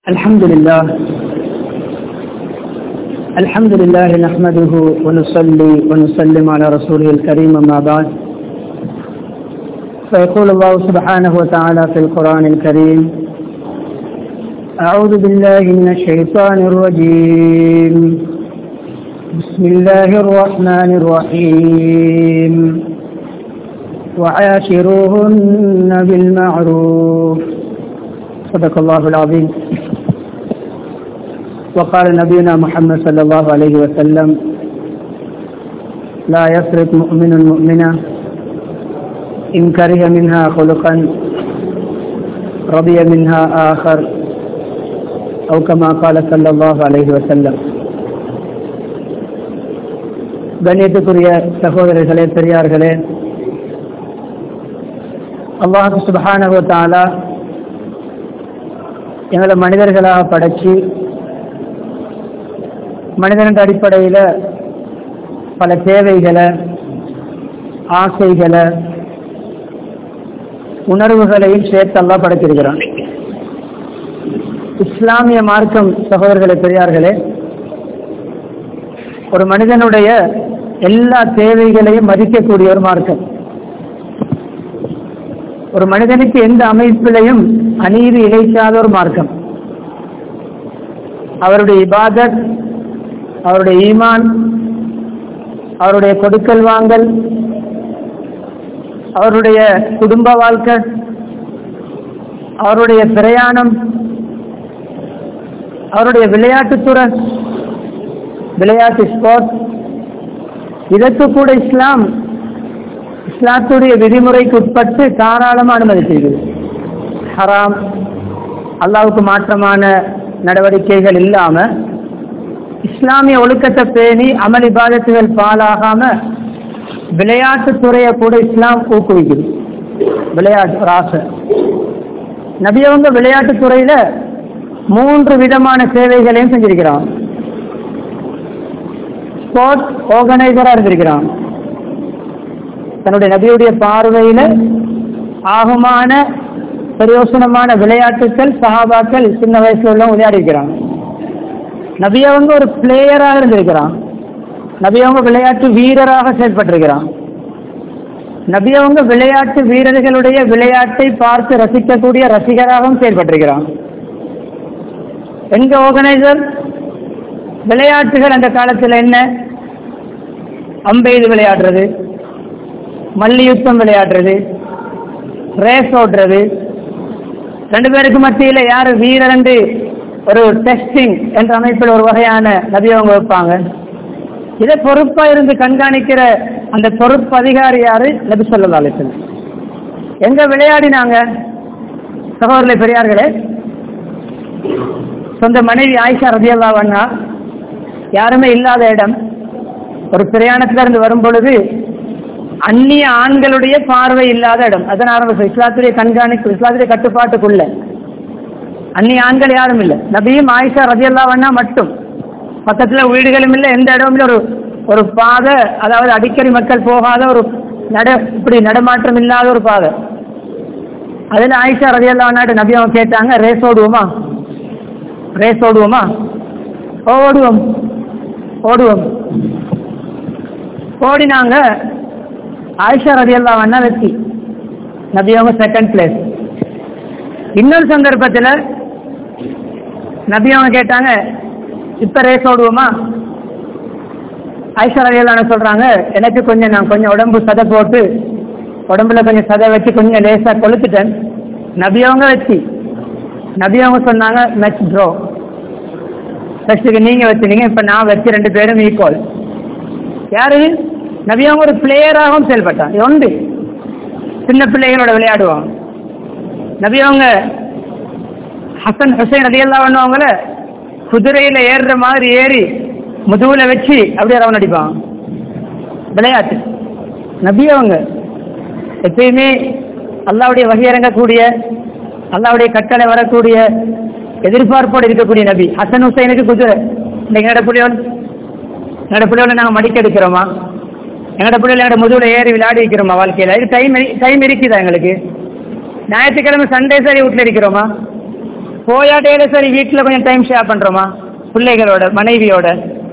الحمد لله الحمد لله نحمده ونصلي ونسلم على رسوله الكريم أما بعد فيقول الله سبحانه وتعالى في القرآن الكريم أعوذ بالله من الشيطان الرجيم بسم الله الرحمن الرحيم وعاشروهن بالمعروف صدق الله العظيم وقال نبينا محمد صلى الله عليه وسلم لا يسرق مؤمن مؤمنة إن كره منها خلقا رضي منها آخر أو كما قال صلى الله عليه وسلم கண்ணியத்துக்குரிய சகோதரர்களே பெரியார்களே அல்லாஹு சுபஹானஹு தாலா எங்களை மனிதர்களாக படைச்சு மனிதனின் அடிப்படையில் பல தேவைகளை ஆசைகளை உணர்வுகளையும் சேர்த்து அல்லா படைத்திருக்கிறான் இஸ்லாமிய மார்க்கம் சகோதரர்களே பெரியார்களே ஒரு மனிதனுடைய எல்லா தேவைகளையும் மதிக்கக்கூடிய ஒரு மார்க்கம் ஒரு மனிதனுக்கு எந்த அமைப்பிலையும் அநீதி இழைக்காத ஒரு மார்க்கம் அவருடைய இபாதத் அவருடைய ஈமான் அவருடைய கொடுக்கல் வாங்கல் அவருடைய குடும்ப வாழ்க்கை அவருடைய பிரயாணம் அவருடைய விளையாட்டுத்துறை விளையாட்டு ஸ்போர்ட்ஸ் இதற்கு கூட இஸ்லாம் இஸ்லாத்துடைய விதிமுறைக்கு உட்பட்டு தாராளமாக அனுமதி செய்கிறது ஹராம் அல்லாவுக்கு மாற்றமான நடவடிக்கைகள் இல்லாம இஸ்லாமிய ஒழுக்கத்தை பேணி அமல் இபாதத்துகள் பாலாகாம விளையாட்டு துறையை கூட இஸ்லாம் ஊக்குவிக்குது விளையாட்டு ஒரு ஆசை நபியவங்க விளையாட்டு துறையில மூன்று விதமான சேவைகளையும் செஞ்சிருக்கிறான் ஸ்போர்ட்ஸ் ஆர்கனைசரா இருந்திருக்கிறான் தன்னுடைய நபியுடைய பார்வையில ஆகுமான பிரயோசனமான விளையாட்டுகள் சகாபாக்கள் சின்ன வயசுல உள்ள விளையாடி இருக்கிறாங்க நபியவங்க ஒரு பிளேயராக இருந்திருக்கிறான் நபியவங்க விளையாட்டு வீரராக செயல்பட்டிருக்கிறான் நபியவங்க விளையாட்டு வீரர்களுடைய விளையாட்டை பார்த்து ரசிக்கக்கூடிய ரசிகராகவும் செயல்பட்டிருக்கிறான் எங்க ஆர்கனைசர் விளையாட்டுகள் அந்த காலத்தில் என்ன அம்பெய்து விளையாடுறது மல்யுத்தம் விளையாடுறது ரேஸ் ஓடுறது ரெண்டு பேருக்கு மத்தியில் யார் வீரர் ஒரு டெஸ்டிங் என்ற அமைப்பில் ஒரு வகையான நபியவங்க வைப்பாங்க இதை பொறுப்பா இருந்து கண்காணிக்கிற அந்த பொறுப்பு அதிகாரி யாரு நபி சொல்லா அலிசன் எங்க விளையாடினாங்க சகோதரர்களே பெரியார்களே சொந்த மனைவி ஆயிஷா ரதியல்லா வண்ணா யாருமே இல்லாத இடம் ஒரு பிரயாணத்துல இருந்து வரும் பொழுது அந்நிய ஆண்களுடைய பார்வை இல்லாத இடம் அதன் ஆரம்பிச்சு இஸ்லாத்துடைய கண்காணிப்பு இஸ்லாத்துடைய கட்டுப்பாட்டுக்குள்ள அந்நிய ஆண்கள் யாரும் இல்லை நபியும் ஆயிஷா ரஜியல்லா வண்ணா மட்டும் பக்கத்துல வீடுகளும் இல்லை எந்த இடமும் இல்லை ஒரு ஒரு பாதை அதாவது அடிக்கடி மக்கள் போகாத ஒரு நட இப்படி நடமாற்றம் இல்லாத ஒரு பாதை அதுல ஆயிஷா ரஜியல்லா வண்ணாட்டு நபி அவங்க கேட்டாங்க ரேஸ் ஓடுவோமா ரேஸ் ஓடுவோமா ஓடுவோம் ஓடுவோம் ஓடினாங்க ஆயிஷா ரதியல்லா வண்ணா வெற்றி நபி அவங்க செகண்ட் பிளேஸ் இன்னொரு சந்தர்ப்பத்தில் நபி அவங்க கேட்டாங்க இப்ப ரேஸ் ஓடுவோமா ஆயிஷா ரதியல்லா சொல்றாங்க எனக்கு கொஞ்சம் நான் கொஞ்சம் உடம்பு சதை போட்டு உடம்புல கொஞ்சம் சதை வச்சு கொஞ்சம் லேசா கொளுத்துட்டேன் நபி அவங்க வச்சு நபி அவங்க சொன்னாங்க மேட்ச் ட்ரோ ஃபர்ஸ்ட்டுக்கு நீங்க வச்சுனீங்க இப்ப நான் வச்சு ரெண்டு பேரும் ஈக்குவல் யாரு நபி அவங்க ஒரு பிளேயராகவும் செயல்பட்டான் இது ஒன்று சின்ன பிள்ளைகளோட விளையாடுவாங்க நபி அவங்க ஹசன் ஹுசைன் அதையெல்லாம் பண்ணுவாங்கள குதிரையில ஏறுற மாதிரி ஏறி முதுகுல வச்சு அப்படியே ரவன் அடிப்பான் விளையாட்டு நபி அவங்க எப்பயுமே அல்லாவுடைய வகையிறங்கக்கூடிய அல்லாவுடைய கட்டளை வரக்கூடிய எதிர்பார்ப்போடு இருக்கக்கூடிய நபி ஹசன் ஹுசைனுக்கு குதிரை இன்னைக்கு நடப்புலையோடு நடப்புலையோட நாங்கள் மடிக்க எடுக்கிறோமா எங்கட பிள்ளைல எங்கட முதுகுல ஏறி விளையாடி வைக்கிறோமா வாழ்க்கையில இது டைம் டைம் இருக்குதா எங்களுக்கு ஞாயிற்றுக்கிழமை சண்டே சரி வீட்டில் இருக்கிறோமா போயா டேல சரி வீட்டில் கொஞ்சம் டைம் ஷேர் பண்ணுறோமா பிள்ளைகளோட மனைவியோட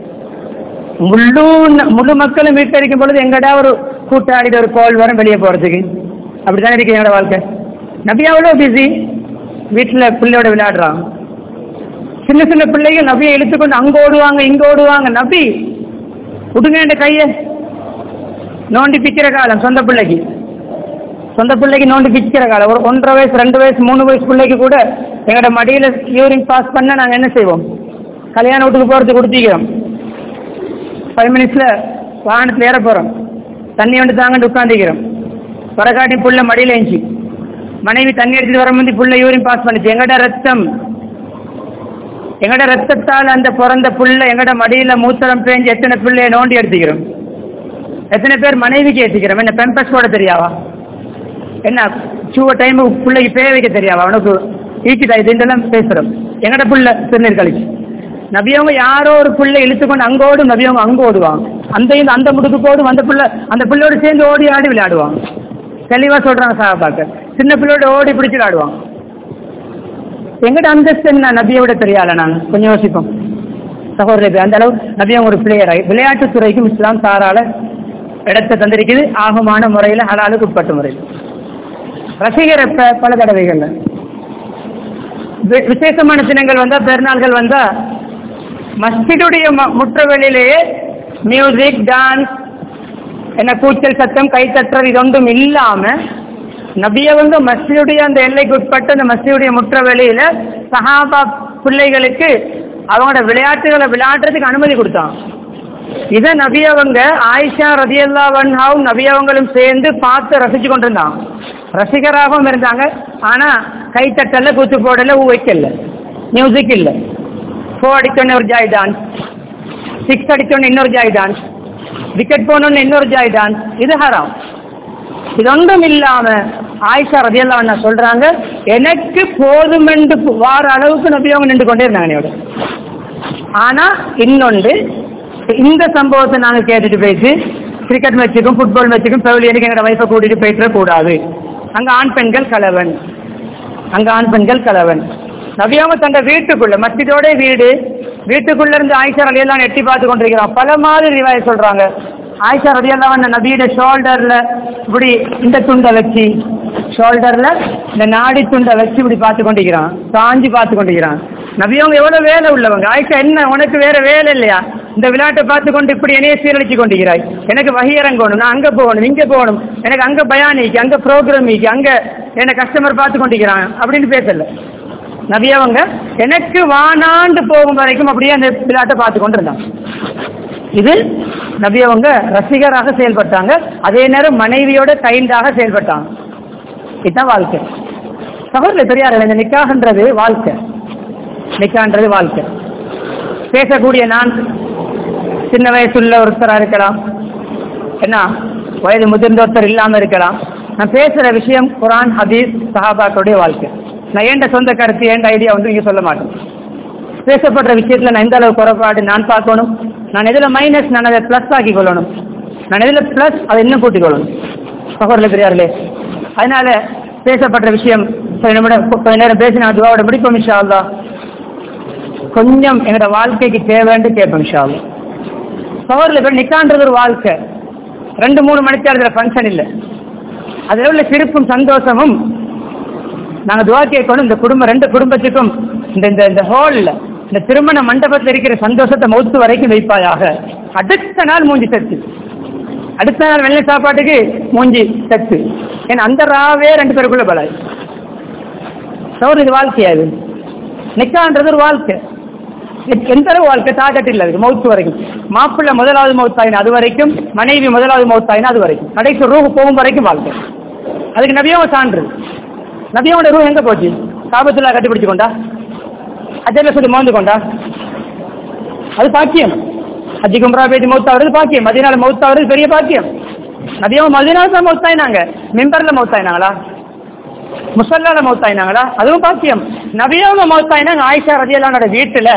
முழு முழு மக்களும் வீட்டில் இருக்கும் பொழுது எங்கடா ஒரு கூட்டாடிட்டு ஒரு கோல் வரும் வெளியே போகிறதுக்கு அப்படித்தானே இருக்கு என்னோட வாழ்க்கை நபி அவ்வளோ பிஸி வீட்டில் பிள்ளையோட விளையாடுறான் சின்ன சின்ன பிள்ளைகள் நபியை இழுத்துக்கொண்டு அங்க ஓடுவாங்க இங்க ஓடுவாங்க நபி விடுங்க என் கையை நோண்டி பிக்கிற காலம் சொந்த பிள்ளைக்கு சொந்த பிள்ளைக்கு நோண்டி பிக்கிற காலம் ஒரு ஒன்றரை வயசு ரெண்டு வயசு மூணு வயசு பிள்ளைக்கு கூட எங்களோட மடியில் யூரின் பாஸ் பண்ண நாங்கள் என்ன செய்வோம் கல்யாண வீட்டுக்கு போகிறதுக்கு கொடுத்திக்கிறோம் ஃபைவ் மினிட்ஸில் வாகனத்தில் ஏற போகிறோம் தண்ணி வந்து தாங்கன்னு உட்காந்துக்கிறோம் வரகாட்டி புள்ள மடியில் எழுஞ்சி மனைவி தண்ணி எடுத்துட்டு வர முந்தி புள்ள யூரின் பாஸ் பண்ணுச்சு எங்கட ரத்தம் எங்கட ரத்தத்தால் அந்த பிறந்த புள்ள எங்கட மடியில மூத்திரம் பேஞ்சு எத்தனை பிள்ளைய நோண்டி எடுத்துக்கிறோம் எத்தனை பேர் மனைவிக்கு ஏற்றிக்கிறோம் என்ன பெம்பஸ் போட தெரியாவா என்ன சூவ டைம் பிள்ளைக்கு பேய வைக்க தெரியாவா அவனுக்கு ஈக்கிதா இதுன்றெல்லாம் பேசுறோம் எங்கட புள்ள திருநீர் கழிச்சு நபியவங்க யாரோ ஒரு பிள்ளை இழுத்துக்கொண்டு அங்கோடும் நபியவங்க அங்க ஓடுவாங்க அந்த இந்த அந்த முடுக்கு போடும் அந்த பிள்ளை அந்த பிள்ளையோட சேர்ந்து ஓடி ஆடி விளையாடுவாங்க தெளிவா சொல்றாங்க சாபாக்க சின்ன பிள்ளையோட ஓடி பிடிச்சு விளையாடுவாங்க எங்கட அந்தஸ்து என்ன நபியை விட தெரியாத நாங்க கொஞ்சம் யோசிப்போம் சகோதரர் அந்த அளவு நபியம் ஒரு பிளேயர் விளையாட்டுத் துறைக்கும் இஸ்லாம் தாராள இடத்தை தந்திருக்குது ஆகமான முறையில் ஹலாலுக்கு உட்பட்ட முறையில் ரசிகர் எப்ப பல தடவைகள்ல வி- விசேஷமான தினங்கள் வந்தா பெருநாள்கள் வந்தா மஸ்ஜிதுடைய ம- முற்றவெளியிலேயே மியூசிக் டான்ஸ் என்ன கூச்சல் சத்தம் கை தட்டுறது இது ஒன்றும் இல்லாம நபியவங்க மஸ்ஜிதுடைய அந்த எல்லைக்கு உட்பட்ட அந்த மஸ்ஜிதுடைய முற்றவெளியில சஹாபா பிள்ளைகளுக்கு அவங்களோட விளையாட்டுகளை விளையாடுறதுக்கு அனுமதி கொடுத்தாங்க இதை நபியவங்க ஆயிஷா ரதியல்லா வன்ஹாவும் நபியவங்களும் சேர்ந்து பார்த்து ரசிச்சு கொண்டிருந்தாங்க ரசிகராகவும் இருந்தாங்க ஆனா கைத்தட்டல கூத்து போடல ஊ வைக்கல மியூசிக் இல்ல ஃபோ அடிச்சோன்னு ஒரு ஜாய் டான்ஸ் சிக்ஸ் அடிச்சோன்னு இன்னொரு ஜாய் டான்ஸ் விக்கெட் போனோன்னு இன்னொரு ஜாய் டான்ஸ் இது ஹராம் இது ஒன்றும் இல்லாம ஆயிஷா ரதியல்லா அண்ணா சொல்றாங்க எனக்கு போதுமென்று வார அளவுக்கு நபியவங்க நின்று கொண்டே இருந்தாங்க என்னையோட ஆனா இன்னொன்று இந்த சம்பவத்தை நாங்க கேட்டுட்டு போயிட்டு கிரிக்கெட் மேட்சுக்கும் ஃபுட்பால் மேட்சுக்கும் பெவிலியனுக்கு எங்களோட வைஃபை கூட்டிட்டு போயிட்டு கூடாது அங்க ஆண் பெண்கள் கலவன் அங்க ஆண் பெண்கள் கலவன் நபியாம தந்த வீட்டுக்குள்ள மஸ்ஜிதோட வீடு வீட்டுக்குள்ள இருந்து ஆயிஷா ரலியெல்லாம் எட்டி பார்த்து கொண்டிருக்கிறான் பல மாதிரி ரிவாய சொல்றாங்க ஆயிஷா ரலியெல்லாம் அந்த நபியோட ஷோல்டர்ல இப்படி இந்த துண்டை வச்சு ஷோல்டர்ல இந்த நாடி துண்டை வச்சு இப்படி பார்த்து கொண்டிருக்கிறான் சாஞ்சி பார்த்து கொண்டிருக்கிறான் நபியவங்க எவ்வளவு வேலை உள்ளவங்க ஆயிஷா என்ன உனக்கு வேற வேலை இல்லையா இந்த விளையாட்டை பார்த்து கொண்டு இப்படி என்னைய சீரழிச்சு கொண்டிருக்கிறாய் எனக்கு வகையரங்கணும் நான் அங்க போகணும் இங்க போகணும் எனக்கு அங்க பயானிக்கு அங்க ப்ரோக்ராமிக்கு அங்க என்ன கஸ்டமர் பார்த்து கொண்டிருக்கிறான் அப்படின்னு பேசல நபியவங்க எனக்கு வானாண்டு போகும் வரைக்கும் அப்படியே அந்த விளையாட்டை பார்த்து கொண்டு இருந்தாங்க இது நபியவங்க ரசிகராக செயல்பட்டாங்க அதே நேரம் மனைவியோட கைண்டாக செயல்பட்டாங்க இதுதான் வாழ்க்கை சகோதரர் பெரியார்கள் இந்த நிக்காகன்றது வாழ்க்கை நிக்கான்றது வாழ்க்கை பேசக்கூடிய நான் சின்ன வயசுள்ள ஒருத்தரா இருக்கலாம் என்ன வயது முதிர்ந்த ஒருத்தர் இல்லாம இருக்கலாம் நான் பேசுற விஷயம் குரான் ஹதீஸ் சஹாபாக்களுடைய வாழ்க்கை நான் ஏண்ட சொந்த கருத்து ஏண்ட ஐடியா வந்து இங்க சொல்ல மாட்டேன் பேசப்படுற விஷயத்துல நான் எந்த அளவு குறைபாடு நான் பார்க்கணும் நான் எதுல மைனஸ் நான் அதை பிளஸ் ஆக்கி கொள்ளணும் நான் எதுல பிளஸ் அதை இன்னும் கூட்டிக் கொள்ளணும் சகோதரர் பெரியார்களே அதனால பேசப்படுற விஷயம் கொஞ்ச நிமிடம் கொஞ்ச நேரம் பேசி நான் துவாவோட முடிப்போம் இன்ஷா அல்லாஹ் கொஞ்சம் எங்களோட வாழ்க்கைக்கு தேவைன்னு கேட்போம் இன்ஷா அல்லாஹ் சகோதரர் பேர் நிக்கான்றது ஒரு வாழ்க்கை ரெண்டு மூணு மணிக்கு அதுல ஃபங்க்ஷன் இல்லை அதில் உள்ள சிரிப்பும் சந்தோஷமும் நாங்க துவா கேட்கணும் இந்த குடும்பம் ரெண்டு குடும்பத்துக்கும் இந்த இந்த இந்த ஹால்ல இந்த திருமண மண்டபத்தில் இருக்கிற சந்தோஷத்தை மௌத்து வரைக்கும் வைப்பாயாக அடுத்த நாள் மூஞ்சி செத்து அடுத்த நாள் வெள்ளை சாப்பாட்டுக்கு மூஞ்சி செத்து ஏன்னா அந்த ராவே ரெண்டு பேருக்குள்ள பலாய் சௌர் இது வாழ்க்கையா இது நிக்கான்றது ஒரு வாழ்க்கை எ- எந்த அளவு வாழ்க்கை தாக்கட்டு இல்லை அதுக்கு மௌத்து வரைக்கும் மாப்பிள்ளை முதலாவது மௌத்தாயினா அது வரைக்கும் மனைவி முதலாவது மௌத்தாயினா அது வரைக்கும் கடைசி ரூஹ் போகும் வரைக்கும் வாழ்க்கை அதுக்கு நபியாவ சான்று நபியாவோட ரூ எங்க போச்சு காபத்துல்லா கட்டிப்பிடிச்சு கொண்டா அஜர்ல சொல்லி மோந்து கொண்டா அது பாக்கியம் அஜி கும்ரா பேட்டி மௌத்தாவது பாக்கியம் மதினால மௌத்தாவது பெரிய பாக்கியம் நபியாவும் மதினால தான் மௌத்தாயினாங்க மிம்பர்ல மௌத்தாயினாங்களா முசல்லால மௌத்தாயினாங்களா அதுவும் பாக்கியம் நபியாவ மௌத்தாயினாங்க ஆயிஷா ரதியல்லானோட வீட்டுல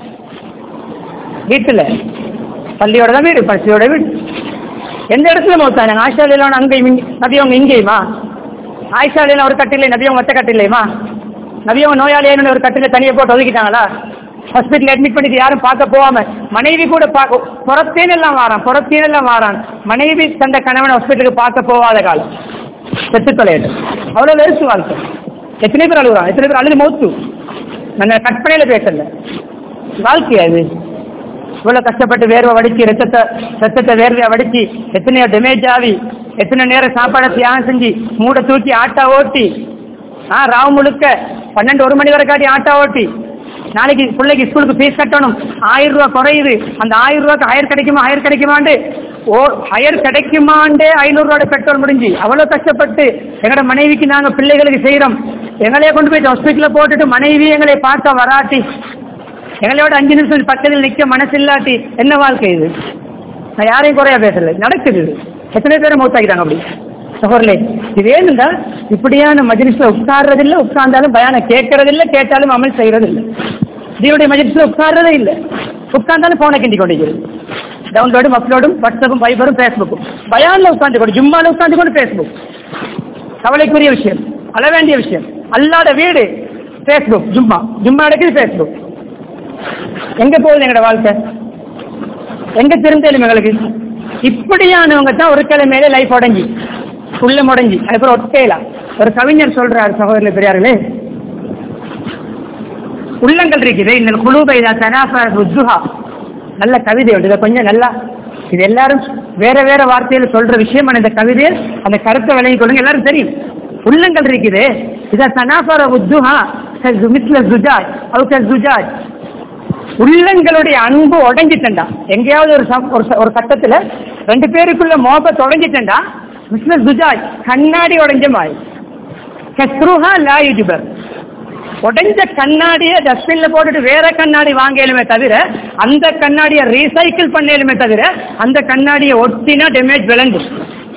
வீட்டுல பள்ளியோட தான் வீடு பள்ளியோட வீடு எந்த இடத்துல மௌத்தாயினாங்க ஆயிஷா ரதியல்லான அங்கேயும் இங்க- நபியவங்க இங்கேயுமா ஆயிஷா அலிலாம் ஒரு கட்டில்லை நபி அவங்க மற்ற கட்டில்லையுமா நபியவங்க நோயாளியான ஒரு கட்டில தனியை போட்டு ஒதுக்கிட்டாங்களா ஹாஸ்பிட்டல் அட்மிட் பண்ணிட்டு யாரும் பார்க்க போகாம மனைவி கூட பார்க்க புறத்தேன் எல்லாம் வாரான் புறத்தேன் எல்லாம் வாரான் மனைவி தந்த கணவன் ஹாஸ்பிட்டலுக்கு பார்க்க போகாத காலம் செத்து தொலையிட்டு அவ்வளவு வெறுத்து வாழ்க்கை எத்தனை பேர் அழுகுறான் எத்தனை பேர் அழுது மௌத்து நான் கற்பனையில பேசல வாழ்க்கை அது இவ்வளவு கஷ்டப்பட்டு வேர்வை வடிச்சு ரத்தத்தை ரத்தத்தை வேர்வையை வடிச்சு எத்தனையோ டேமேஜ் ஆகி எத்தனை நேரம் சாப்பாடை தியாகம் செஞ்சு மூடை தூக்கி ஆட்டா ஓட்டி ஆ ராவு முழுக்க பன்னெண்டு ஒரு மணி வரை காட்டி ஆட்டா ஓட்டி நாளைக்கு பிள்ளைக்கு ஸ்கூலுக்கு ஃபீஸ் கட்டணும் ஆயிரம் ரூபா குறையுது அந்த ஆயிரம் ரூபாய்க்கு ஹயர் கிடைக்குமா ஹயர் கிடைக்குமாண்டு ஓ ஹயர் கிடைக்குமாண்டே ஐநூறு ரூபாய் பெட்ரோல் முடிஞ்சு அவ்வளோ கஷ்டப்பட்டு எங்களோட மனைவிக்கு நாங்கள் பிள்ளைகளுக்கு செய்கிறோம் எங்களையே கொண்டு போய் ஹாஸ்பிட்டலில் போட்டுட்டு மனைவி எங்களை பார்க்க வராட்டி எங்களோட அஞ்சு நிமிஷம் பக்கத்தில் நிற்க மனசு இல்லாட்டி என்ன வாழ்க்கை இது நான் யாரையும் குறையா பேசல நடக்குது இது. எத்தனை பேரை மௌத்தாக்கிட்டாங்க அப்படி சகோதரே இது ஏனுண்டா இப்படியான மஜ்லிஸ்ல உட்கார்றதில்ல உட்கார்ந்தாலும் பயான கேட்கறதில்ல கேட்டாலும் அமல் செய்யறதில்ல இதனுடைய மஜ்லிஸ்ல உட்கார்றதே இல்ல உட்கார்ந்தாலும் போனை கிண்டி கொண்டிருக்கிறது டவுன்லோடும் அப்லோடும் வாட்ஸ்அப்பும் ஃபைபரும் ஃபேஸ்புக்கும் பயான்ல உட்கார்ந்து கொண்டு ஜும்மால உட்கார்ந்து கொண்டு ஃபேஸ்புக் கவலைக்குரிய விஷயம் அழ வேண்டிய விஷயம் அல்லாத வீடு ஃபேஸ்புக் ஜும்மா ஜும்மா நடக்குது ஃபேஸ்புக் எங்க போகுது எங்களோட வாழ்க்கை எங்க திருந்தலும் எங்களுக்கு இப்படியானவங்க தான் ஒரு கிழமையில லைஃப் உடஞ்சி உள்ள முடஞ்சி அதுக்கப்புறம் ஒட்டையலாம் ஒரு கவிஞர் சொல்றாரு சகோதரர் பெரியார்களே உள்ளங்கள் இருக்குது இந்த குழுபை தனாஃபா நல்ல கவிதை உண்டு இதை கொஞ்சம் நல்லா இது எல்லாரும் வேற வேற வார்த்தையில சொல்ற விஷயம் ஆனா இந்த கவிதையை அந்த கருத்தை விளங்கி கொள்ளுங்க எல்லாரும் தெரியும் உள்ளங்கள் இருக்குது இதை தனாஃபர உத்துஹா மிஸ்ல ஜுஜாஜ் அவுக்க ஜுஜாஜ் உள்ளங்களுடைய அன்பு உடஞ்சிட்டா எங்கேயாவது ஒரு சம்- ஒரு ச- ஒரு கட்டத்துல ரெண்டு பேருக்குள்ள மோப உடஞ்சிட்டா மிஸ்டர் சுஜாய் கண்ணாடி உடைஞ்ச மாதிரி கஸ்ருஹா லா யுஜிபர் உடைஞ்ச கண்ணாடியை டஸ்ட்பின்ல போட்டுட்டு வேற கண்ணாடி வாங்கலுமே தவிர அந்த கண்ணாடியை ரீசைக்கிள் பண்ணலுமே தவிர அந்த கண்ணாடியை ஒட்டினா டேமேஜ் விளங்கும்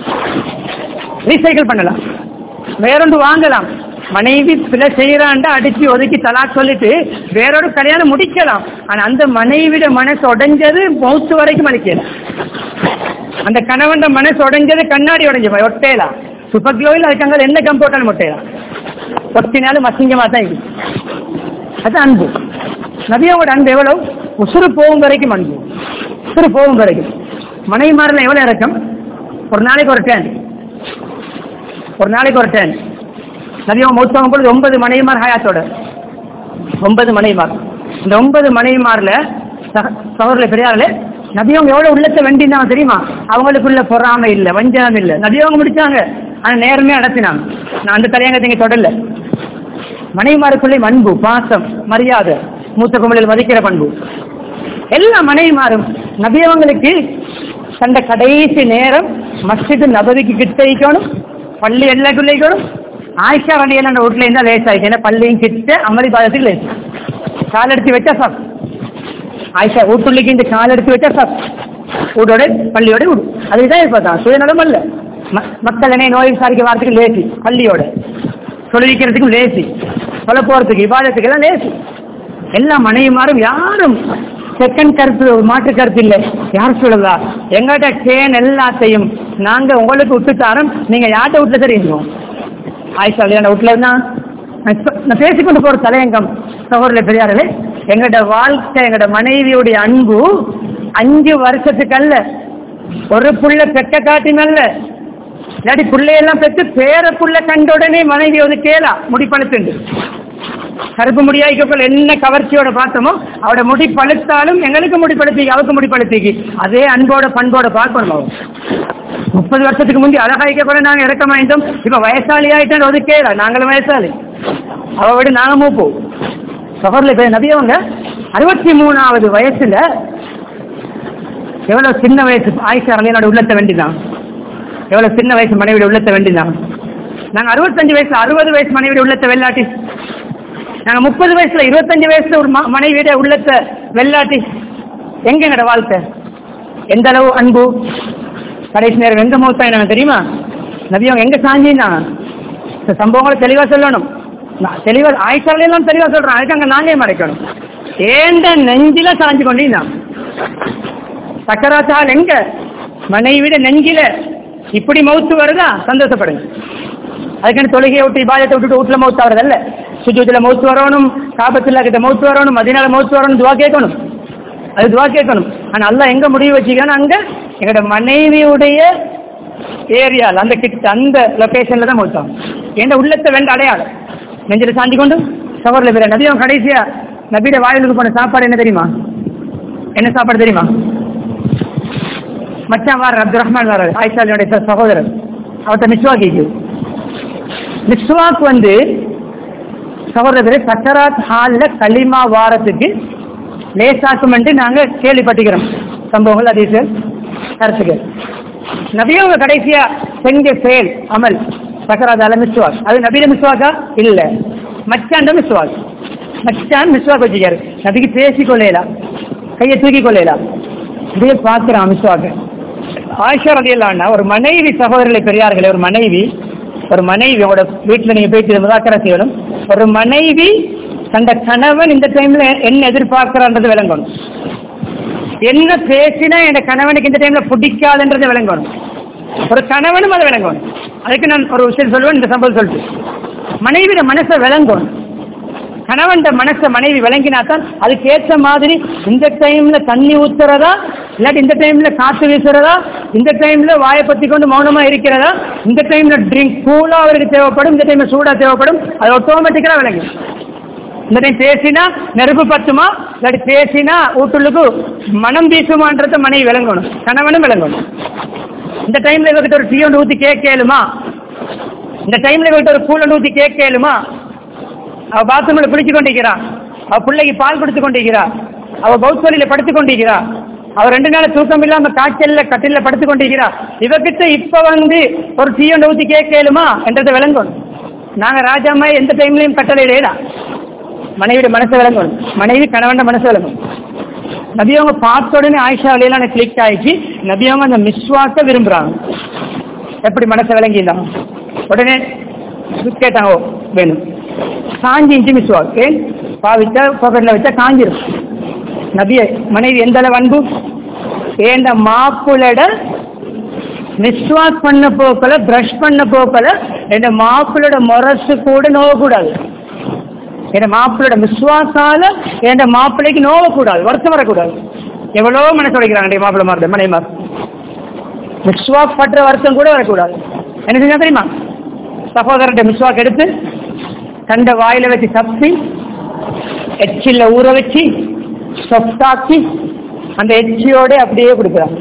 ரீசைக்கிள் பண்ணலாம் வேறொன்று வாங்கலாம் மனைவி பிள்ளை செய்யறான்டா அடிச்சு ஒதுக்கி தலாக் சொல்லிட்டு வேறொரு கல்யாணம் முடிக்கலாம் ஆனா அந்த மனைவிட மனசு உடைஞ்சது மௌத்து வரைக்கும் அழிக்கல அந்த கணவன் மனசு உடைஞ்சது கண்ணாடி உடைஞ்ச மாதிரி ஒட்டேலாம் சூப்பர் க்ளோவில் அதுக்காங்க என்ன கம்போட்டாலும் ஒட்டேலாம் ஒட்டினாலும் அசிங்கமா தான் இருக்கு அது அன்பு நபியாவோட அன்பு எவ்வளவு உசுறு போகும் வரைக்கும் அன்பு உசுறு போகும் வரைக்கும் மனைவிமாரில் எவ்வளவு இறக்கம் ஒரு நாளைக்கு ஒரு டேன் ஒரு நாளைக்கு ஒரு டேன் நபியா மௌத்தவங்க பொழுது ஒன்பது மனைவிமார் ஹயாத்தோட ஒன்பது மனைவிமார் இந்த ஒன்பது மனைவிமார்ல சக- சகோதரர்களே பெரியார்களே நபியவங்க எவ்வளவு உள்ளத்தை வேண்டியிருந்தாங்க தெரியுமா அவங்களுக்குள்ள பொறாமை இல்லை வஞ்சனம் இல்லை நபியவங்க முடிச்சாங்க ஆனா நேர்மையா நடத்தினாங்க நான் அந்த தலையங்கத்தை இங்க தொடரல மனைவிமாருக்குள்ளே அன்பு பாசம் மரியாதை மூத்த கும்பலில் மதிக்கிற பண்பு எல்லா மனைவிமாரும் நபியவங்களுக்கு தந்த கடைசி நேரம் மஸ்ஜிது நபதிக்கு கிட்ட வைக்கணும் பள்ளி எல்லாக்குள்ளே வைக்கணும் ஆயிஷா வண்டியில் அந்த வீட்டில் இருந்தால் லேஸ் ஆயிடுச்சு ஏன்னா பள்ளியும் கிட்ட அமளி பாதத்துக்கு லேஸ் கால் எடுத்து வச்சா சாப் ஆயிஷா வீட்டுள்ளிக்கு இந்த கால் எடுத்து வச்சா சாப் வீடோட பள்ளியோட விடு அதுதான் இருப்பதான் சுயநலம் அல்ல ம- மக்கள் என்ன நோய் விசாரிக்க வாரத்துக்கு லேசி பள்ளியோட தொழுவிக்கிறதுக்கும் லேசி சொல்ல போறதுக்கு விவாதத்துக்கு எல்லாம் லேசி எல்லா மனைவிமாரும் யாரும் செகண்ட் கருத்து ஒரு மாற்று கருத்து இல்லை யார் சொல்லுதா எங்கள்கிட்ட கேன் எல்லாத்தையும் நாங்க உங்களுக்கு விட்டு தரோம் நீங்க யார்கிட்ட வீட்டுல தெரியுமோ ஆயிஷா கல்யாண வீட்டுல இருந்தா நான் இப்ப- நான் பேசிக்கொண்டு போற தலையங்கம் சகோதரர்களே பெரியார்களே எங்களோட வாழ்க்கை எங்களோட மனைவியுடைய அன்பு அஞ்சு வருஷத்துக்கு அல்ல ஒரு புள்ள பெக்க காட்டினல்ல இல்லாட்டி புள்ளையெல்லாம் பெற்று பேர புள்ள கண்ட உடனே மனைவி வந்து கேளா முடி பழுத்துண்டு கருப்பு முடியாய்க்கக்குள்ள என்ன கவர்ச்சியோட பார்த்தோமோ அவட முடி பழுத்தாலும் எங்களுக்கு முடி பழுத்திக்கு அவருக்கு முடி பழுத்திக்கு அதே அன்போட பண்போட பார்க்கணும் அவன் முப்பது வருஷத்துக்கு முந்தி அழகாய்க்க கூட நாங்க இறக்கமாயிட்டோம் இப்ப வயசாளி ஆயிட்டோம் ஒதுக்கேல நாங்களும் வயசாளி அவ விட நாங்க மூப்போம் சகோதரில் இப்ப நபியவங்க அறுபத்தி மூணாவது வயசுல எவ்வளவு சின்ன வயசு ஆயிஷா அலியனோட உள்ளத்தை வேண்டிதான் எவ்வளவு சின்ன வயசு மனைவியோட உள்ளத்தை வேண்டிதான் நாங்க அறுபத்தஞ்சு வயசுல அறுபது வயசு மனைவியோட உள்ளத்தை வெள்ளாட்டி நாங்க முப்பது வயசுல இருபத்தஞ்சு வயசுல ஒரு ம- மனைவியோட உள்ளத்தை வெள்ளாட்டி எங்க எங்கட வாழ்க்கை எந்த அளவு அன்பு கடைசி நேரம் எங்க மௌத்தாயினாங்க தெரியுமா நபி அவங்க எங்க சாஞ்சினா இந்த சம்பவங்களை தெளிவா சொல்லணும் நான் தெளிவா ஆயிஷாலையெல்லாம் தெளிவா சொல்றேன் அதுக்கு அங்க நானே மறைக்கணும் ஏண்ட நெஞ்சில சாஞ்சு கொண்டீங்க சக்கராத்தால் எங்க மனைவிட நெஞ்சில இப்படி மௌத்து வருதா சந்தோஷப்படுங்க அதுக்கான தொழுகையை விட்டு இபாதத்தை விட்டுட்டு வீட்டுல மௌத்து ஆகிறதல்ல சுஜூத்துல மௌத்து வரணும் காபத்துல கிட்ட மௌத்து வரணும் மதினால மௌத்து வரணும் துவா கேட்கணும் அது துவா கேட்கணும் ஆனா அல்லாஹ் எங்க முடிவு வச்சுக்கான அங்க எங்களோட மனைவியுடைய ஏரியால அந்த கிட்ட அந்த லொகேஷன்ல தான் மௌத்தாகும் என் உள்ளத்தை வெண்ட அடையாளம் நெஞ்சில சாந்தி கொண்டு சகோதரில் பேர நபியும் கடைசியா நபியோட வாயிலுக்கு போன சாப்பாடு என்ன தெரியுமா என்ன சாப்பாடு தெரியுமா மச்சான் வார் அப்துல் ரஹ்மான் வார் ஆயிஷாலியுடைய சகோதரர் அவர்கிட்ட மிஸ்வாக் இருக்குது மிஸ்வாக் வந்து சகோதரர் சக்கராத் ஹாலில் களிமா வாரத்துக்கு லேசாக்கும் என்று நாங்கள் கேள்விப்பட்டுக்கிறோம் சம்பவங்கள் அதீசல் கருத்துக்கள் நபியவங்க கடைசியா செஞ்ச செயல் அமல் சக்கராத் அல மிஸ்வாக் அது நபியில மிஸ்வாக்கா இல்ல மச்சாண்ட மிஸ்வாக் மச்சான் மிஸ்வாக் வச்சுக்காரு நபிக்கு பேசி கொள்ளையலாம் கையை தூக்கி கொள்ளையலாம் இதே பார்க்கிறான் மிஸ்வாக்க ஆயிஷா ரலியல்லாஹு ஒரு மனைவி சகோதரர்களை பெரியார்களே ஒரு மனைவி ஒரு மனைவி உங்களோட வீட்டுல நீங்க போயிட்டு முதாக்கரை செய்யணும் ஒரு மனைவி தந்த கணவன் இந்த டைம்ல என்ன எதிர்பார்க்கிறான்றது விளங்கணும் என்ன பேசினா என் கணவனுக்கு இந்த டைம்ல பிடிக்காதுன்றது விளங்கணும் ஒரு கணவனும் அதை விளங்கணும் அதுக்கு நான் ஒரு விஷயம் சொல்லுவேன் இந்த சம்பவம் சொல்லிட்டு மனைவியோட மனசை விளங்கணும் கணவன் மனசை மனைவி விளங்கினா தான் அதுக்கு ஏற்ற மாதிரி இந்த டைம்ல தண்ணி ஊத்துறதா இல்லாட்டி இந்த டைம்ல காத்து வீசுறதா இந்த டைம்ல வாயை பத்தி கொண்டு மௌனமா இருக்கிறதா இந்த டைம்ல ட்ரிங்க் கூலா அவருக்கு தேவைப்படும் இந்த டைம்ல சூடா தேவைப்படும் அது ஆட்டோமேட்டிக்கா விளங்கு இந்த டைம் பேசினா நெருப்பு பத்துமா இல்லாட்டி பேசினா வீட்டுள்ளுக்கு மனம் வீசுமான்றத மனைவி விளங்கணும் கணவனும் விளங்கணும் இந்த டைம்ல இவகிட்ட ஒரு டீ ஒன்று ஊத்தி கேட்கலுமா இந்த டைம்ல இவகிட்ட ஒரு கூல் ஒன்று ஊத்தி கேட்கலுமா அவ பாத்ரூம்ல குளிச்சு கொண்டிருக்கிறா அவ பிள்ளைக்கு பால் கொடுத்து கொண்டிருக்கிறா அவ பௌத்தொலியில படுத்து கொண்டிருக்கிறா அவ ரெண்டு நாள் தூக்கம் இல்லாம காய்ச்சல்ல கட்டில படுத்து கொண்டிருக்கிறா இவகிட்ட இப்ப வந்து ஒரு டீ ஒன்று ஊத்தி கேட்கலுமா என்றதை விளங்கணும் நாங்க ராஜாமா எந்த டைம்லயும் கட்டளை இல்லையா மனைவியோட மனசை விளங்கணும் மனைவி கணவன் மனசை விளங்கணும் நபியவங்க பார்த்த உடனே ஆயிஷா வழியில கிளிக் ஆயிடுச்சு நபியவங்க அந்த மிஸ்வாக்க விரும்புறாங்க எப்படி மனசை விளங்கிடலாம் உடனே கேட்டாங்க ஓ வேணும் காஞ்சி இஞ்சி மிஸ்வாக் ஏன் பாவிச்சா பாக்கெட்ல வச்சா காஞ்சிரும் நபிய மனைவி எந்த அளவு அன்பு ஏண்ட மாப்புளட மிஸ்வாக் பண்ண போக்கல பிரஷ் பண்ண போக்கல என் மாப்பிளோட முரசு கூட நோகக்கூடாது என் மாப்பிளோட மிஸ்வாக்கால என் மாப்பிள்ளைக்கு நோவக்கூடாது வருத்தம் வரக்கூடாது எவ்வளோ மனசு உடைக்கிறாங்க மாப்பிள்ளை மாறுது மனைமார் மிஸ்வாக் பற்ற வருத்தம் கூட வரக்கூடாது என்ன செஞ்சா தெரியுமா சகோதரர்கிட்ட மிஸ்வாக் எடுத்து கண்ட வாயில வச்சு சப்பி எச்சில்ல ஊற வச்சு சொப்டாக்கி அந்த எச்சியோட அப்படியே கொடுக்குறாங்க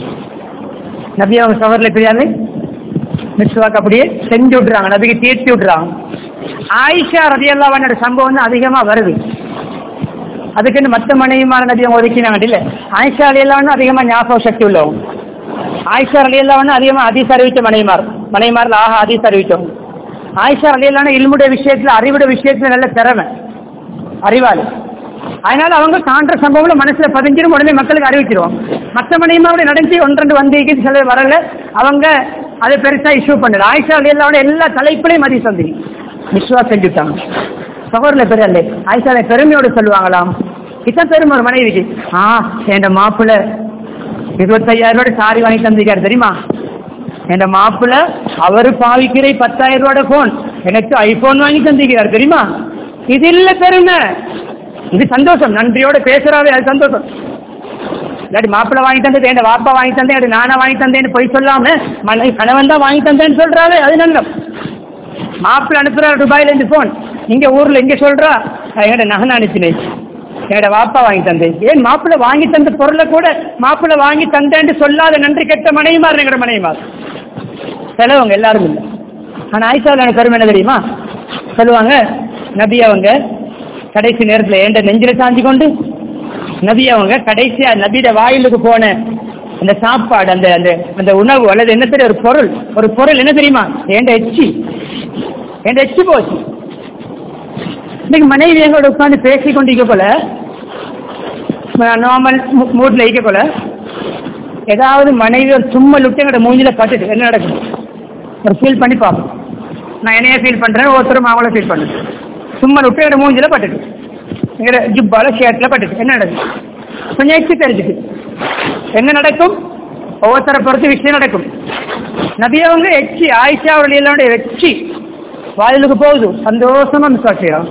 நபி அவங்க சவரில் பிரியாம மிஸ்வாக் அப்படியே செஞ்சு விட்றாங்க நபிக்கு தீர்த்தி விட்றாங்க ஆயிஷா ரதியல்லாவோட சம்பவம் தான் அதிகமா வருது அதுக்குன்னு மற்ற மனைவிமான நபி அவங்க ஒதுக்கினாங்க இல்ல ஆயிஷா அலியல்லாவும் அதிகமா ஞாபக சக்தி உள்ளவங்க ஆயிஷா அலியல்லாவும் அதிகமா அதிச அறிவிச்ச மனைவிமார் மனைவிமாரில் ஆஹா அதிச அறிவிச்சவங்க ஆயிஷா அலியல்லான இல்முடைய விஷயத்துல அறிவுடைய விஷயத்துல நல்ல திறமை அறிவாளி அதனால அவங்க காண்ற சம்பவம்ல மனசுல பதிஞ்சிரும் உடனே மக்களுக்கு அறிவிச்சிருவாங்க மற்ற மனைவிமாவோட நடந்து ஒன்றெண்டு வந்து சில வரல அவங்க அதை பெருசா இஷ்யூ பண்ணல ஆயிஷா அலியல்லாவோட எல்லா தலைப்புலையும் மதி சந்தி விஸ்வா செஞ்சுட்டாங்க சகோதரில் பெரிய ஆயிஷா பெருமையோடு சொல்லுவாங்களாம் இத்தனை பெருமை ஒரு மனைவிக்கு ஆ என் மாப்பிள்ள இருபத்தையாயிரம் ரூபாய் சாரி வாங்கி தந்திருக்காரு தெரியுமா என் மாப்பிள்ள அவரு பாவிக்கிற பத்தாயிரம் ரூபாய் போன் எனக்கு ஐபோன் வாங்கி தந்திருக்கிறார் தெரியுமா இது இல்ல பெருமை இது சந்தோஷம் நன்றியோட பேசுறாவே அது சந்தோஷம் இல்லாட்டி மாப்பிள்ள வாங்கி தந்தது என் வாப்பா வாங்கி தந்தேன் அது நானா வாங்கி தந்தேன்னு போய் சொல்லாம மனை கணவன் தான் வாங்கி தந்தேன்னு சொல்றாவே அது நல்ல மாப்பிள்ள அனுப்புறாரு துபாயில இருந்து போன் இங்க ஊர்ல இங்க சொல்றா என்கிட்ட நகன் அனுப்பினேன் என்னோட வாப்பா வாங்கி தந்தேன் ஏன் மாப்பிள்ள வாங்கி தந்த பொருளை கூட மாப்பிள்ள வாங்கி தந்தேன்னு சொல்லாத நன்றி கெட்ட மனைவிமார் எங்கட மனைவிமார் செலவங்க எல்லாரும் இல்லை ஆனா ஆயிஷாவில் எனக்கு பெருமை என்ன தெரியுமா சொல்லுவாங்க நபி அவங்க கடைசி நேரத்தில் ஏண்ட நெஞ்சில சாஞ்சி கொண்டு நபி அவங்க கடைசியா நபியோட வாயிலுக்கு போன அந்த சாப்பாடு அந்த அந்த அந்த உணவு அல்லது என்ன தெரியும் ஒரு பொருள் ஒரு பொருள் என்ன தெரியுமா ஏண்ட எச்சி ஏண்ட எச்சி போச்சு இன்னைக்கு மனைவி எங்களோட உட்காந்து பேசி கொண்டிருக்க போல நார்மல் மூட்ல இருக்க போல ஏதாவது மனைவி ஒரு தும்மல் விட்டு எங்களோட மூஞ்சில பட்டுட்டு என்ன நடக்கும் ஒரு ஃபீல் பண்ணி பார்ப்போம் நான் என்னைய ஃபீல் பண்றேன் ஒருத்தரும் அவங்கள ஃபீல் பண்ணுறேன் தும்மல் விட்டு எங்களோட மூஞ்சில பட்டுட்டு எங்களோட ஜிப்பால ஷர்ட்ல பட்டுட்டு என்ன நடக்கும் கொஞ்சம் எச்சு தெரிஞ்சுட்டு என்ன நடக்கும் ஒவ்வொருத்தரை பொறுத்து விஷயம் நடக்கும் நபியவங்க எச்சி ஆயிஷா அவர்களுடைய எச்சி வாயிலுக்கு போகுது சந்தோஷமா மிஸ்வாக் செய்யறோம்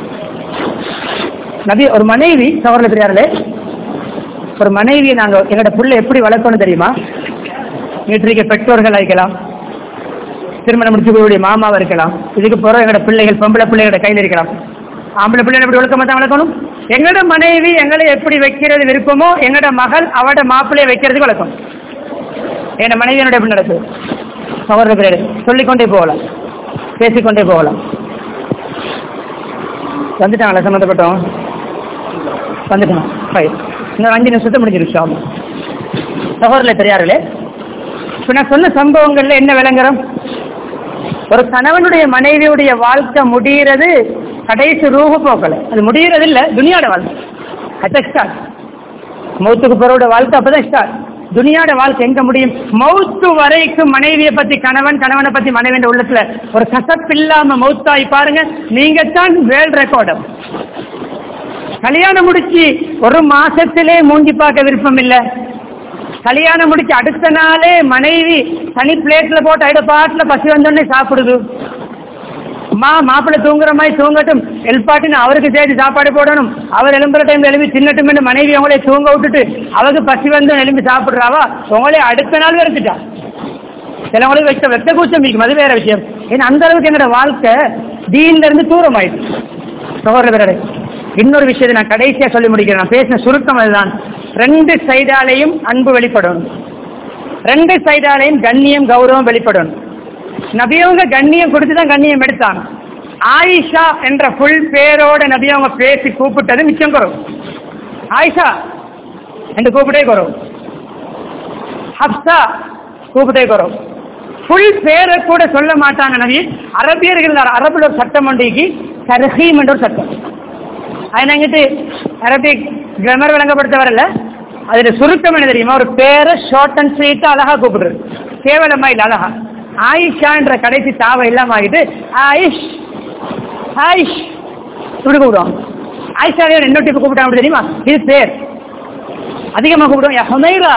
நபி ஒரு மனைவி சவரில் பெரியார்களே ஒரு மனைவியை நாங்க எங்களோட புள்ள எப்படி வளர்க்கணும் தெரியுமா நேற்றைக்கு பெற்றோர்கள் இருக்கலாம் திருமணம் முடிச்சு போய் மாமாவா இருக்கலாம் இதுக்கு போற எங்களோட பிள்ளைகள் பொம்பளை பிள்ளைகளோட கையில் இருக்கலாம் ஆம்பளை பிள்ளைகளை எப்படி வளர்க்க மாட்டாங்க வளர்க்கணும் எங்களோட மனைவி எங்களை எப்படி வைக்கிறது விருப்பமோ எங்களோட மகள் அவட மாப்பிள்ளையை வைக்கிறதுக்கு வளர்க்கணும் என் மனைவி என்னோட எப்படி நடக்குது சகோதர பிள்ளைகள் சொல்லிக்கொண்டே போகலாம் பேசிக்கொண்டே போகலாம் வந்துட்டாங்களா சம்மந்தப்பட்டோம் வந்துட்டோம் ஃபைன் இன்னொரு அஞ்சு நிமிஷத்தை முடிஞ்சிருச்சு சகோதரில் பெரியார்களே இப்போ நான் சொன்ன சம்பவங்கள்ல என்ன விளங்குறோம் ஒரு கணவனுடைய மனைவியுடைய வாழ்க்கை முடிகிறது கடைசி ரூப போக்கல அது முடிகிறது இல்ல துனியாட வாழ்க்கை அது ஸ்டார்ட் மௌத்துக்கு பிறவோட வாழ்க்கை அப்பதான் ஸ்டார்ட் துனியாட வாழ்க்கை எங்க முடியும் மௌத்து வரைக்கும் மனைவியை பத்தி கணவன் கணவனை பத்தி மனைவியின் உள்ளத்துல ஒரு கசப்பு இல்லாம மௌத்தாய் பாருங்க நீங்க தான் வேல் ரெக்கார்டம் கல்யாணம் முடிச்சு ஒரு மாசத்திலே மூஞ்சி பார்க்க விருப்பம் இல்ல கல்யாணம் முடிச்சு அடுத்த நாளே மனைவி தனி பிளேட்ல போட்டு ஐட பாட்டுல பசி வந்தோடனே சாப்பிடுது மா மாப்பிள்ளை தூங்குற மாதிரி தூங்கட்டும் எல்பாட்டின்னு அவருக்கு சேர்த்து சாப்பாடு போடணும் அவர் எழும்புற டைம்ல எழுப்பி தின்னட்டும் மனைவி அவங்களே தூங்க விட்டுட்டு அவருக்கு பசி வந்து எழுப்பி சாப்பிடுறாவா உங்களே அடுத்த நாள் வெறுத்துட்டா சிலவங்களுக்கு வைக்க வெட்ட கூச்சம் இருக்கும் அது வேற விஷயம் ஏன்னா அந்த அளவுக்கு என்னோட வாழ்க்கை தீன்ல இருந்து தூரம் ஆயிடுச்சு சகோதரர்களே இன்னொரு விஷயத்தை நான் கடைசியா சொல்லி முடிக்கிறேன் நான் பேசின சுருக்கம் அதுதான் ரெண்டு சைடாலையும் அன்பு வெளிப்படணும் ரெண்டு சைடாலையும் கண்ணியம் கௌரவம் வெளிப்படணும் நபியவங்க கண்ணியம் கொடுத்து தான் கண்ணியம் எடுத்தாங்க ஆயிஷா என்ற ஃபுல் பேரோட நபியவங்க பேசி கூப்பிட்டது மிச்சம் குறவு ஆயிஷா என்று கூப்பிட்டே குறவு ஹப்சா கூப்பிட்டே குறவு ஃபுல் பேரை கூட சொல்ல மாட்டாங்க நபி அரபியர்கள் அரபுல ஒரு சட்டம் ஒன்றைக்கு தர்ஹீம் என்ற ஒரு சட்டம் அது நாங்கிட்டு அரபிக் கிராமர் விளங்கப்படுத்த வரல அதுல சுருக்கம் என்ன தெரியுமா ஒரு பேரை ஷார்ட் அண்ட் ஸ்வீட்டா அழகா கூப்பிடுறது கேவலமா இல்ல அழகா ஆயிஷா என்ற கடைசி தாவை இல்லாம ஆகிட்டு ஆயிஷ் ஆயிஷ் இப்படி கூப்பிடுவோம் ஆயிஷா இன்னொரு டிப்பு கூப்பிட்டாங்க தெரியுமா இது பேர் அதிகமா கூப்பிடுவோம் யா ஹுமைரா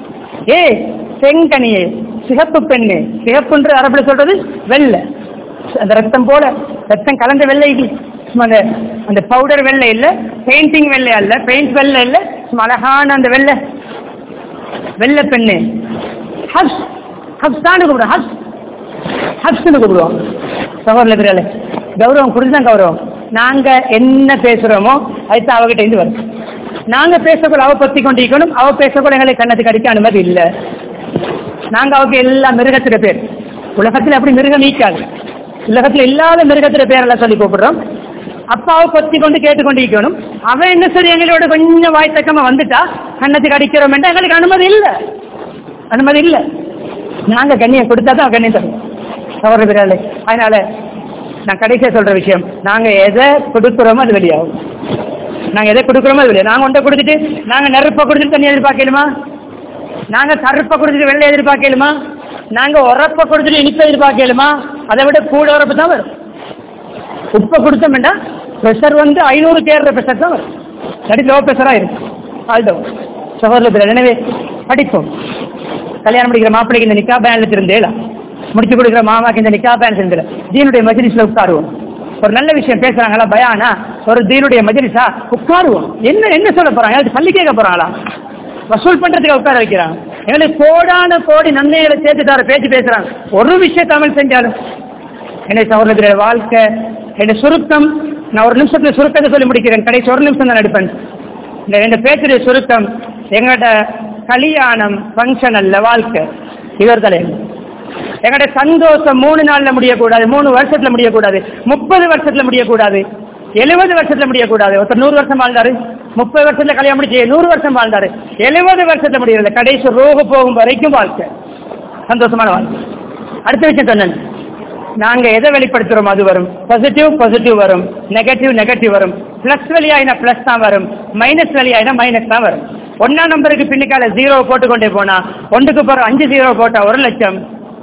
ஏ செங்கனியே சிகப்பு பெண்ணு சிகப்புன்ற அரபில் சொல்றது வெள்ளை அந்த ரத்தம் போல ரத்தம் கலந்த வெள்ளை சும்மா அந்த அந்த பவுடர் வெள்ளை இல்ல பெயிண்டிங் வெள்ளை அல்ல பெயிண்ட் வெள்ளை இல்ல சும்மா அழகான அந்த வெள்ளை வெள்ளை பெண்ணு ஹப்ஸ் ஹப்ஸ் தான் கூப்பிடுவோம் ஹப்ஸ் ஹப்ஸ்னு கூப்பிடுவோம் சகோதரில் பிறகு கௌரவம் கொடுத்துதான் கௌரவம் நாங்க என்ன பேசுறோமோ அதுதான் அவகிட்ட இருந்து வரும் நாங்க பேசக்கூட அவ பத்தி கொண்டிருக்கணும் அவ பேசக்கூட எங்களை கண்ணத்துக்கு அடிக்க அனுமதி இல்லை நாங்க அவருக்கு எல்லா மிருகத்தில பேர் உலகத்துல அப்படி மிருகம் நீக்காது உலகத்துல இல்லாத மிருகத்தில பேரெல்லாம் சொல்லி கூப்பிடுறோம் அப்பாவை பத்தி கொண்டு கேட்டுக்கொண்டிருக்கணும் அவன் என்ன சரி எங்களோட கொஞ்சம் வாய்த்தக்கமா வந்துட்டா கண்ணத்துக்கு அடிக்கிறோம் எங்களுக்கு அனுமதி இல்லை அனுமதி இல்லை நாங்க கண்ணியம் கொடுத்தா தான் கண்ணியம் தரும் தவறு பிறாலே அதனால நான் கடைசியா சொல்ற விஷயம் நாங்க எதை கொடுக்குறோமோ அது வெளியாகும் நாங்க எதை கொடுக்குறோமோ அது வெளியே நாங்க ஒன்றை கொடுத்துட்டு நாங்க நெருப்பை கொடுத்துட்டு தண்ணி எதிர்பார்க்கலுமா நாங்க கருப்பை கொடுத்துட்டு வெள்ளை எதிர்பார்க்கலுமா நாங்க உரப்பை கொடுத்துட்டு இனிப்பை எதிர்பார்க்கலுமா அதை விட கூட உரப்பு தான் வரும் உப்பை கொடுத்தோம்னா ப்ரெஷர் வந்து ஐநூறு தேர்ற ப்ரெஷர் தான் வரும் சரி லோ ப்ரெஷராக இருக்கும் ஆல்டோம் சகோதரத்தில் எனவே படிப்போம் கல்யாணம் முடிக்கிற மாப்பிள்ளைக்கு இந்த நிக்கா பேனில் திருந்தேலாம் முடிச்சு கொடுக்குற மாமாக்கு இந்த நிக்கா பேன் திருந்தல தீனுடைய மஜிலிஸ்ல உட்காருவோம் ஒரு நல்ல விஷயம் பேசுறாங்களா பயானா ஒரு தீனுடைய மஜிலிஸா உட்காருவோம் என்ன என்ன சொல்ல போறாங்க அது பள்ளி கேட்க போறாங்களா வசூல் பண்றதுக்கு உட்கார வைக்கிறாங்க எங்களுக்கு கோடான கோடி நன்மைகளை சேர்த்து தர பேச்சு பேசுறாங்க ஒரு விஷயம் தமிழ் செஞ்சாலும் என்னை சகோதரத்தினுடைய வாழ்க்கை என்னுடைய சுருக்கம் நான் ஒரு நிமிஷத்துல சுருக்கத்தை சொல்லி முடிக்கிறேன் கடைசி ஒரு நிமிஷம் தான் எடுப்பேன் இந்த ரெண்டு பேச்சுடைய சுருக்கம் எங்களோட கல்யாணம் ஃபங்க்ஷன் அல்ல வாழ்க்கை இவர் தலைவர் எங்களோட சந்தோஷம் மூணு நாள்ல முடியக்கூடாது மூணு வருஷத்துல முடியக்கூடாது முப்பது வருஷத்துல முடியக்கூடாது எழுபது வருஷத்துல முடியக்கூடாது ஒருத்தர் நூறு வருஷம் வாழ்ந்தாரு முப்பது வருஷத்துல கல்யாணம் முடிச்சு நூறு வருஷம் வாழ்ந்தாரு எழுபது வருஷத்துல முடியறது கடைசி ரோக போகும் வரைக்கும் வாழ்க்கை சந்தோஷமான வாழ்க்கை அடுத்த விஷயம் சொன்னேன் நாங்க எதை வெளிப்படுத்துறோம் அது வரும் பாசிட்டிவ் பாசிட்டிவ் வரும் நெகட்டிவ் நெகட்டிவ் வரும் பிளஸ் வெளியாயினா பிளஸ் தான் வரும் மைனஸ் வெளியாயினா மைனஸ் தான் வரும் ஒன்னா நம்பருக்கு பின்னுக்கால ஜீரோ போட்டுக்கொண்டே போனா ஒன்றுக்கு போற அஞ்சு ஜீரோ போட்டா ஒரு லட்சம்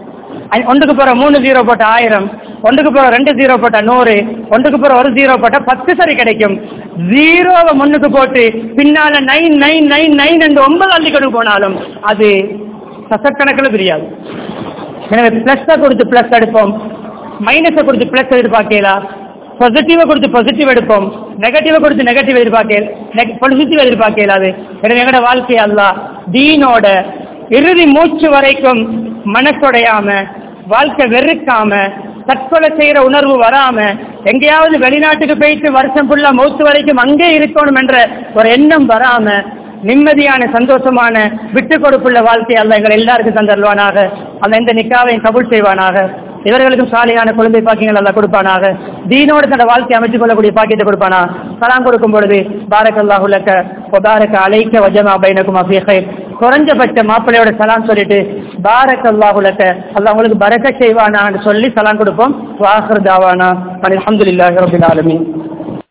அ- ஒன்றுக்கு போற மூணு ஜீரோ போட்டா ஆயிரம் ஒன்றுக்கு போற ரெண்டு ஜீரோ போட்டா நூறு ஒன்றுக்கு போற ஒரு ஜீரோ போட்டா பத்து சரி கிடைக்கும் ஜீரோவை முன்னுக்கு போட்டு பின்னால நைன் நைன் நைன் நைன் என்று ஒன்பது அள்ளி கொண்டு போனாலும் அது சசக்கணக்கில் பிரியாது எனவே பிளஸ் கொடுத்து பிளஸ் எடுப்போம் மைனஸை கொடுத்து பிளஸ் எதிர்பார்க்கலாம் பாசிட்டிவை கொடுத்து பாசிட்டிவ் எடுப்போம் நெகட்டிவை கொடுத்து நெகட்டிவ் எதிர்பார்க்க பாசிட்டிவ் எதிர்பார்க்க இயலாது எனவே எங்களோட வாழ்க்கை அல்லா தீனோட இறுதி மூச்சு வரைக்கும் மனசுடையாம வாழ்க்கை வெறுக்காம தற்கொலை செய்யற உணர்வு வராம எங்கேயாவது வெளிநாட்டுக்கு போயிட்டு வருஷம் ஃபுல்லா மௌத்து வரைக்கும் அங்கே இருக்கணும் என்ற ஒரு எண்ணம் வராம நிம்மதியான சந்தோஷமான விட்டு கொடுப்புள்ள வாழ்க்கை அல்ல எங்கள் எல்லாருக்கும் தந்தருவானாக அந்த எந்த நிக்காவையும் கபூல் செய்வானாக இவர்களுக்கும் சாலையான குழந்தை பாக்கியங்கள் எல்லாம் கொடுப்பானாக தீனோடு தன்னை வாழ்க்கை அமைத்துக் கொள்ளக்கூடிய பாக்கியத்தை கொடுப்பானா சலாம் கொடுக்கும் பொழுது பாரக் அல்லாஹுலக்க ஒபாரக்க அலைக்க வஜமா பைனக்கும் அபியகை குறைஞ்சபட்ச மாப்பிள்ளையோட சலாம் சொல்லிட்டு பாரக் அல்லாஹுலக்க அல்லாஹ் உங்களுக்கு பரக்க செய்வானான்னு சொல்லி சலாம் கொடுப்போம் வாஹர் தாவானா அலமதுல்லாஹி ரபில் ஆலமீன்